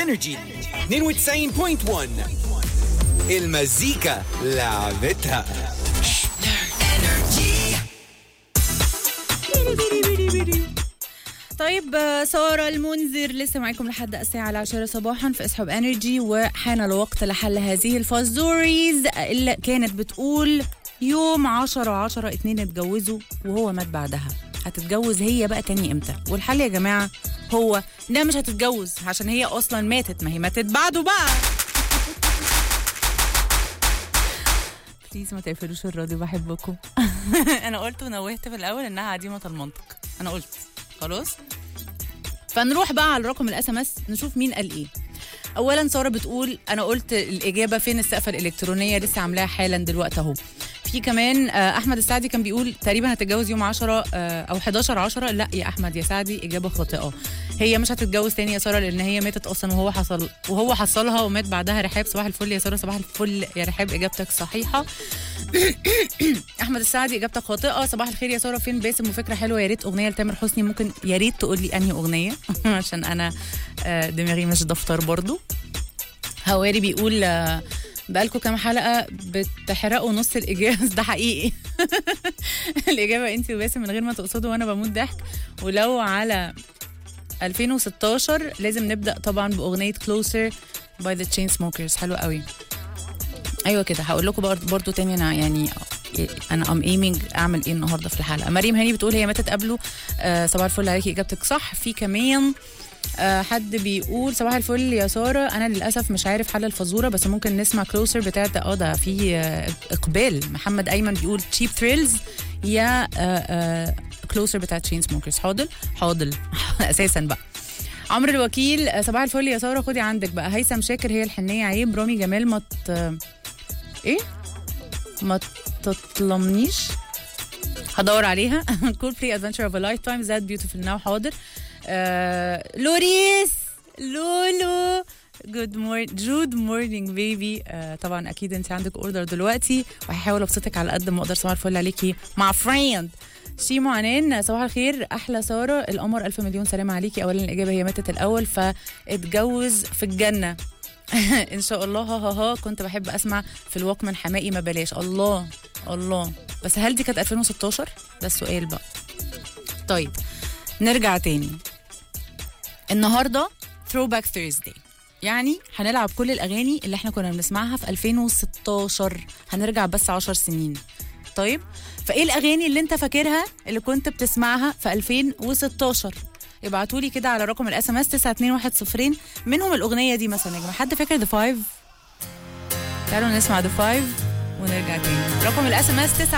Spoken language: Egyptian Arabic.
انرجي 92.1 المزيكا لعبتها طيب آه، سارة المنذر لسه معاكم لحد الساعة العاشرة صباحا في اسحب انرجي وحان الوقت لحل هذه الفازوريز اللي كانت بتقول يوم عشرة عشرة اتنين اتجوزوا وهو مات بعدها هتتجوز هي بقى تاني امتى والحل يا جماعة هو انها مش هتتجوز عشان هي اصلا ماتت ما هي ماتت بعده بقى بليز ما تقفلوش الراديو بحبكم انا قلت ونوهت في الاول انها عديمه المنطق انا قلت خلاص فنروح بقى على رقم الاس ام اس نشوف مين قال ايه اولا ساره بتقول انا قلت الاجابه فين السقفه الالكترونيه لسه عاملاها حالا دلوقتي اهو في كمان آه، احمد السعدي كان بيقول تقريبا هتتجوز يوم 10 آه، او 11 10 لا يا احمد يا سعدي اجابه خاطئه هي مش هتتجوز تاني يا ساره لان هي ماتت اصلا وهو حصل وهو حصلها ومات بعدها رحاب صباح الفل يا ساره صباح الفل يا رحاب اجابتك صحيحه احمد السعدي اجابتك خاطئه صباح الخير يا ساره فين باسم وفكره حلوه يا ريت اغنيه لتامر حسني ممكن يا ريت تقول لي انهي اغنيه عشان انا آه، دماغي مش دفتر برضو هواري بيقول آه، بقالكوا كام حلقه بتحرقوا نص الاجاز ده حقيقي الاجابه انت وباسم من غير ما تقصدوا وانا بموت ضحك ولو على 2016 لازم نبدا طبعا باغنيه كلوزر باي ذا تشين سموكرز حلوه قوي ايوه كده هقول لكم برضه برضو تاني انا يعني انا ام ايمينج اعمل ايه النهارده في الحلقه مريم هاني بتقول هي ماتت قبله آه صباح الفل عليكي اجابتك صح في كمان آه حد بيقول صباح الفل يا ساره انا للاسف مش عارف حل الفزوره بس ممكن نسمع كلوزر بتاعت اه ده في آه اقبال محمد ايمن بيقول تشيب ثريلز يا كلوزر بتاعت تشين سموكرز حاضر حاضر اساسا بقى عمرو الوكيل آه، صباح الفل يا ساره خدي عندك بقى هيثم شاكر هي الحنيه عيب رامي جمال ما ت... ايه ما تطلمنيش هدور عليها كول بلاي ادفنتشر اوف ا لايف تايم ذات بيوتيفول ناو حاضر آه لوريس لولو جود مورنينج جود مورنينج بيبي طبعا اكيد انت عندك اوردر دلوقتي وهحاول ابسطك على قد ما اقدر صباح الفل عليكي مع فريند شيمو عنان صباح الخير احلى ساره القمر الف مليون سلام عليكي اولا الاجابه هي ماتت الاول فاتجوز في الجنه ان شاء الله ها ها ها كنت بحب اسمع في الوكمان حمائي ما بلاش الله الله بس هل دي كانت 2016 ده السؤال بقى طيب نرجع تاني النهارده Throwback Thursday يعني هنلعب كل الاغاني اللي احنا كنا بنسمعها في 2016 هنرجع بس 10 سنين طيب فايه الاغاني اللي انت فاكرها اللي كنت بتسمعها في 2016 ابعتوا لي كده على رقم الاس ام اس 921 منهم الاغنيه دي مثلا يا جماعه حد فاكر ذا فايف تعالوا نسمع ذا فايف ونرجع تاني رقم الاس ام اس